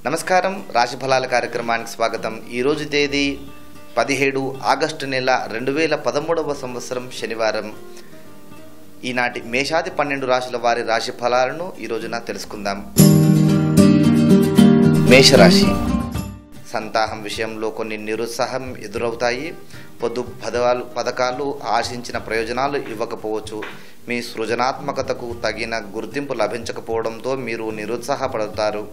నమస్కారం రాశి ఫలాల కార్యక్రమానికి స్వాగతం ఈరోజు తేదీ పదిహేడు ఆగస్టు నెల రెండు వేల పదమూడవ సంవత్సరం శనివారం ఈనాటి మేషాది పన్నెండు రాశుల వారి రాశి ఫలాలను ఈ రోజున తెలుసుకుందాం మేషరాశి సంతాహం విషయంలో కొన్ని నిరుత్సాహం ఎదురవుతాయి పొద్దు పదవాలు పథకాలు ఆశించిన ప్రయోజనాలు ఇవ్వకపోవచ్చు మీ సృజనాత్మకతకు తగిన గుర్తింపు లభించకపోవడంతో మీరు నిరుత్సాహపడతారు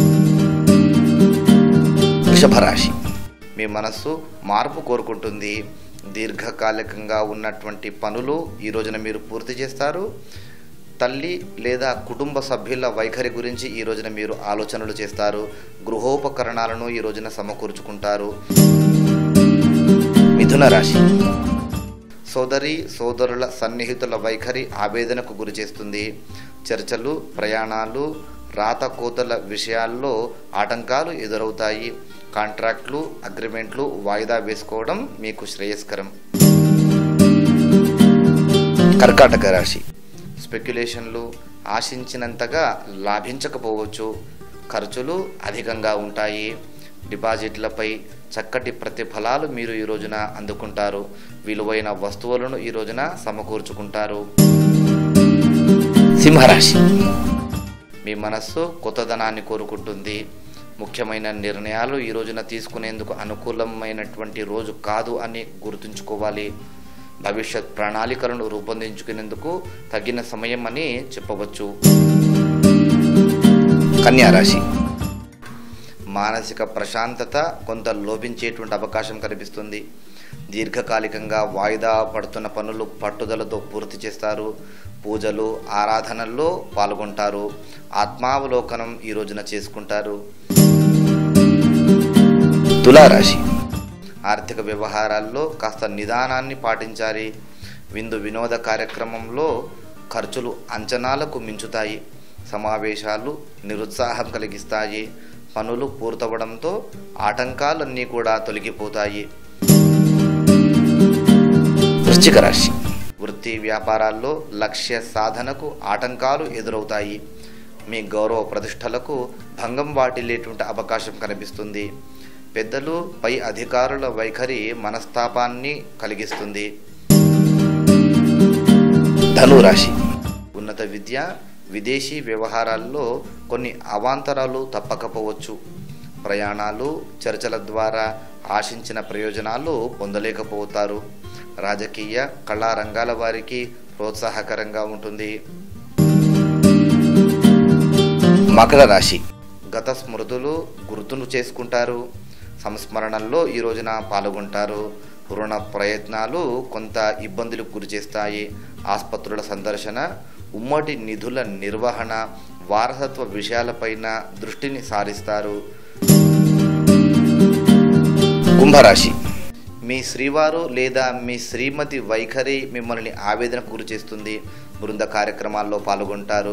వృషభ రాశి మీ మనస్సు మార్పు కోరుకుంటుంది దీర్ఘకాలికంగా ఉన్నటువంటి పనులు ఈ రోజున మీరు పూర్తి చేస్తారు తల్లి లేదా కుటుంబ సభ్యుల వైఖరి గురించి ఈ రోజున మీరు ఆలోచనలు చేస్తారు గృహోపకరణాలను ఈ రోజున సమకూర్చుకుంటారు మిథున రాశి సోదరి సోదరుల సన్నిహితుల వైఖరి ఆవేదనకు గురి చేస్తుంది చర్చలు ప్రయాణాలు రాతకోతల విషయాల్లో ఆటంకాలు ఎదురవుతాయి కాంట్రాక్ట్లు అగ్రిమెంట్లు వాయిదా వేసుకోవడం మీకు శ్రేయస్కరం కర్కాటక రాశి స్పెక్యులేషన్లు ఆశించినంతగా లాభించకపోవచ్చు ఖర్చులు అధికంగా ఉంటాయి డిపాజిట్లపై చక్కటి ప్రతిఫలాలు మీరు ఈ రోజున అందుకుంటారు విలువైన వస్తువులను ఈ రోజున సమకూర్చుకుంటారు సింహరాశి మీ మనస్సు కొత్తదనాన్ని కోరుకుంటుంది ముఖ్యమైన నిర్ణయాలు ఈ రోజున తీసుకునేందుకు అనుకూలమైనటువంటి రోజు కాదు అని గుర్తుంచుకోవాలి భవిష్యత్ ప్రణాళికలను రూపొందించుకునేందుకు తగిన సమయం అని చెప్పవచ్చు కన్యారాశి మానసిక ప్రశాంతత కొంత లోపించేటువంటి అవకాశం కనిపిస్తుంది దీర్ఘకాలికంగా వాయిదా పడుతున్న పనులు పట్టుదలతో పూర్తి చేస్తారు పూజలు ఆరాధనల్లో పాల్గొంటారు ఆత్మావలోకనం ఈ రోజున చేసుకుంటారు తులారాశి ఆర్థిక వ్యవహారాల్లో కాస్త నిదానాన్ని పాటించాలి విందు వినోద కార్యక్రమంలో ఖర్చులు అంచనాలకు మించుతాయి సమావేశాలు నిరుత్సాహం కలిగిస్తాయి పనులు పూర్తవడంతో ఆటంకాలన్నీ కూడా తొలగిపోతాయి వృశ్చిక రాశి వృత్తి వ్యాపారాల్లో లక్ష్య సాధనకు ఆటంకాలు ఎదురవుతాయి మీ గౌరవ ప్రతిష్టలకు భంగం వాటిల్లేటువంటి అవకాశం కనిపిస్తుంది పెద్దలు పై అధికారుల వైఖరి మనస్తాపాన్ని కలిగిస్తుంది ధనురాశి ఉన్నత విద్య విదేశీ వ్యవహారాల్లో కొన్ని అవాంతరాలు తప్పకపోవచ్చు ప్రయాణాలు చర్చల ద్వారా ఆశించిన ప్రయోజనాలు పొందలేకపోతారు రాజకీయ కళా రంగాల వారికి ప్రోత్సాహకరంగా ఉంటుంది మకర రాశి గత స్మృతులు గుర్తును చేసుకుంటారు సంస్మరణల్లో ఈ రోజున పాల్గొంటారు రుణ ప్రయత్నాలు కొంత ఇబ్బందులకు గురి చేస్తాయి ఆసుపత్రుల సందర్శన ఉమ్మడి నిధుల నిర్వహణ వారసత్వ విషయాలపైన దృష్టిని సారిస్తారు కుంభరాశి మీ శ్రీవారు లేదా మీ శ్రీమతి వైఖరి మిమ్మల్ని ఆవేదనకు గురి చేస్తుంది బృంద కార్యక్రమాల్లో పాల్గొంటారు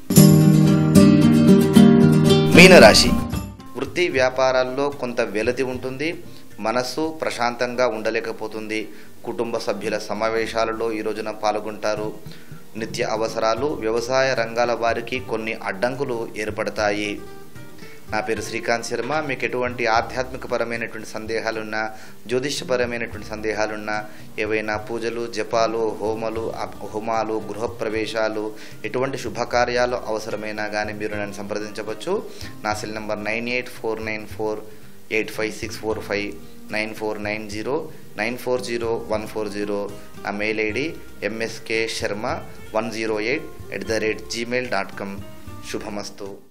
మీనరాశి వృత్తి వ్యాపారాల్లో కొంత వెలతి ఉంటుంది మనస్సు ప్రశాంతంగా ఉండలేకపోతుంది కుటుంబ సభ్యుల సమావేశాలలో ఈ రోజున పాల్గొంటారు నిత్య అవసరాలు వ్యవసాయ రంగాల వారికి కొన్ని అడ్డంకులు ఏర్పడతాయి నా పేరు శ్రీకాంత్ శర్మ మీకు ఎటువంటి ఆధ్యాత్మికపరమైనటువంటి సందేహాలున్నా జ్యోతిష్యపరమైనటువంటి సందేహాలున్నా ఏవైనా పూజలు జపాలు హోమలు అప్- హోమాలు గృహప్రవేశాలు ఎటువంటి శుభకార్యాలు అవసరమైనా కానీ మీరు నన్ను సంప్రదించవచ్చు నా cell number nine eight four nine four eight five six four five nine four nine zero nine four zero one four zero నా mail ID MSK Sharma one zero eight at the rate Gmail dot com శుభమస్తు